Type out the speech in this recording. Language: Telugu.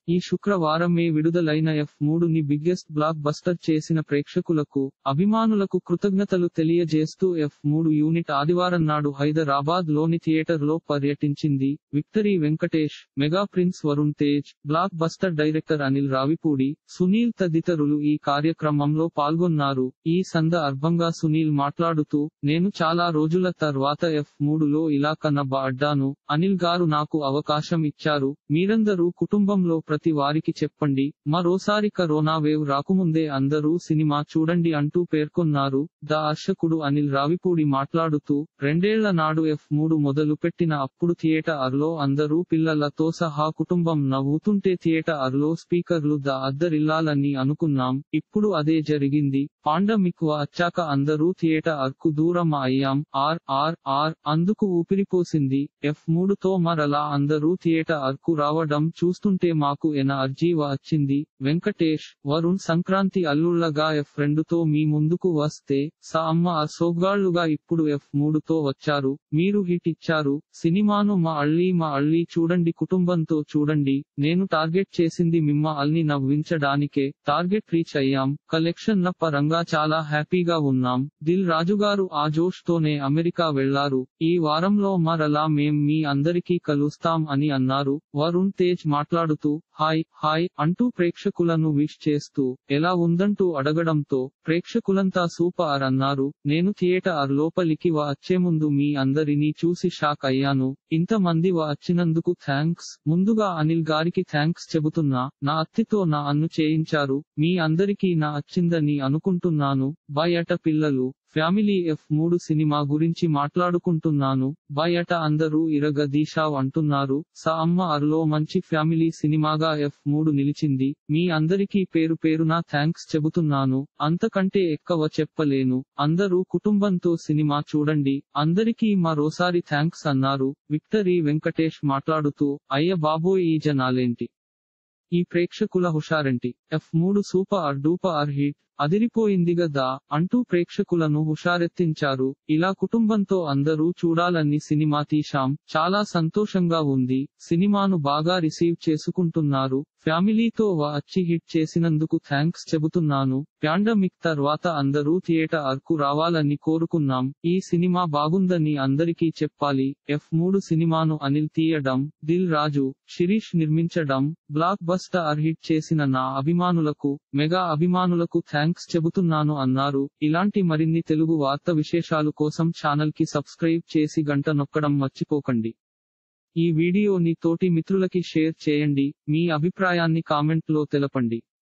ఈ శుక్రవారమే విడుదలైన ఎఫ్ మూడు ని బిగ్గెస్ట్ బ్లాక్ బస్టర్ చేసిన ప్రేక్షకులకు అభిమానులకు కృతజ్ఞతలు తెలియజేస్తూ ఎఫ్ మూడు యూనిట్ ఆదివారం నాడు హైదరాబాద్ లోని థియేటర్ లో పర్యటించింది victory Venkatesh mega prince Varun Tej blockbuster director Anil Ravipudi Sunil తదితరులు ఈ కార్యక్రమంలో పాల్గొన్నారు ఈ సందర్భంగా సునీల్ మాట్లాడుతూ నేను చాలా రోజుల తర్వాత ఎఫ్ మూడులో ఇలా కనబడ్డాను అనిల్ గారు నాకు అవకాశం ఇచ్చారు మీరందరూ కుటుంబంలో ప్రతి వారికి చెప్పండి మరోసారి కరోనా వేవ్ రాకముందే అందరూ సినిమా చూడండి అంటూ పేర్కొన్నారు దర్శకుడు అనిల్ రావిపూడి మాట్లాడుతూ రెండేళ్ల నాడు ఎఫ్ మూడు మొదలు పెట్టిన అప్పుడు థియేటర్ లో అందరూ పిల్లలతో సహా కుటుంబం నవ్వుతుంటే థియేటర్ లో స్పీకర్లు ద అద్దరిల్లాలని అనుకున్నాం ఇప్పుడు అదే జరిగింది పాండమిక్ వచ్చాక అందరూ థియేటర్ కు దూరం అయ్యాం ఆర్ ఆర్ ఆర్ అందుకు ఊపిరిపోసింది ఎఫ్ మూడుతో మరలా అందరూ థియేటర్ కు రావడం చూస్తుంటే మాకు ఎనర్జీ వచ్చింది వెంకటేష్ వరుణ్ సంక్రాంతి అల్లుళ్ళగా ఎఫ్ రెండుతో మీ ముందుకు వస్తే సా అమ్మ సోగ్గాళ్లుగా ఇప్పుడు ఎఫ్ మూడుతో వచ్చారు మీరు హిట్ ఇచ్చారు సినిమాను మా అళ్ళీ మా అళ్ళీ చూడండి కుటుంబంతో చూడండి నేను టార్గెట్ చేసింది మిమ్మ అల్ని నవ్వించడానికే టార్గెట్ రీచ్ అయ్యాం కలెక్షన్ ల పరంగా చాలా హ్యాపీగా ఉన్నాం దిల్ రాజుగారు ఆ జోష్ తోనే అమెరికా వెళ్లారు ఈ వారంలో మరలా మేం మీ అందరికీ కలుస్తాం అని అన్నారు వరుణ్ తేజ్ మాట్లాడుతూ హాయ్ హాయ్ అంటూ ప్రేక్షకులను విష్ చేస్తూ ఎలా ఉందంటూ అడగడంతో ప్రేక్షకులంతా సూపర్ అన్నారు నేను థియేటర్ లోపలికి వచ్చే ముందు మీ అందరినీ చూసి షాక్ అయ్యాను ఇంత మంది వచ్చినందుకు థ్యాంక్స్ ముందుగా అనిల్ గారికి థ్యాంక్స్ చెబుతున్నా నా అత్తితో నా అన్ను చేయించారు మీ అందరికీ నా అచ్చిందని అనుకుంటున్నాను బయట పిల్లలు ఫ్యామిలీ ఎఫ్ మూడు సినిమా గురించి మాట్లాడుకుంటున్నాను బయట అందరూ ఇరగదీశావ్ అంటున్నారు సా అమ్మ అర్లో మంచి ఫ్యామిలీ సినిమాగా ఎఫ్ మూడు నిలిచింది మీ అందరికీ పేరు పేరున థ్యాంక్స్ చెబుతున్నాను అంతకంటే ఎక్కువ చెప్పలేను అందరూ కుటుంబంతో సినిమా చూడండి అందరికీ మరోసారి థ్యాంక్స్ అన్నారు విక్టరీ వెంకటేష్ మాట్లాడుతూ అయ్య బాబోయ్ ఈ జనాలేంటి ఈ ప్రేక్షకుల హుషారంటి ఎఫ్ మూడు సూపర్ డూపర్ హిట్ అదిరిపోయింది గదా అంటూ ప్రేక్షకులను హుషారెత్తించారు ఇలా కుటుంబంతో అందరూ చూడాలని సినిమా తీశాం చాలా సంతోషంగా ఉంది సినిమాను బాగా రిసీవ్ చేసుకుంటున్నారు ఫ్యామిలీతో వచ్చి హిట్ చేసినందుకు థ్యాంక్స్ చెబుతున్నాను ప్యాండమిక్ తర్వాత అందరూ థియేటర్ కు రావాలని కోరుకున్నాం ఈ సినిమా బాగుందని అందరికీ చెప్పాలి ఎఫ్ మూడు సినిమాను అనిల్ తీయడం దిల్ రాజు శిరీష్ నిర్మించడం బ్లాక్ బస్టర్ హిట్ చేసిన నా అభిమానులకు మెగా అభిమానులకు థ్యాంక్స్ చెబుతున్నాను అన్నారు ఇలాంటి మరిన్ని తెలుగు వార్త విశేషాలు కోసం ఛానల్ కి సబ్స్క్రైబ్ చేసి గంట నొక్కడం మర్చిపోకండి ఈ వీడియోని తోటి మిత్రులకి షేర్ చేయండి మీ అభిప్రాయాన్ని కామెంట్ లో తెలపండి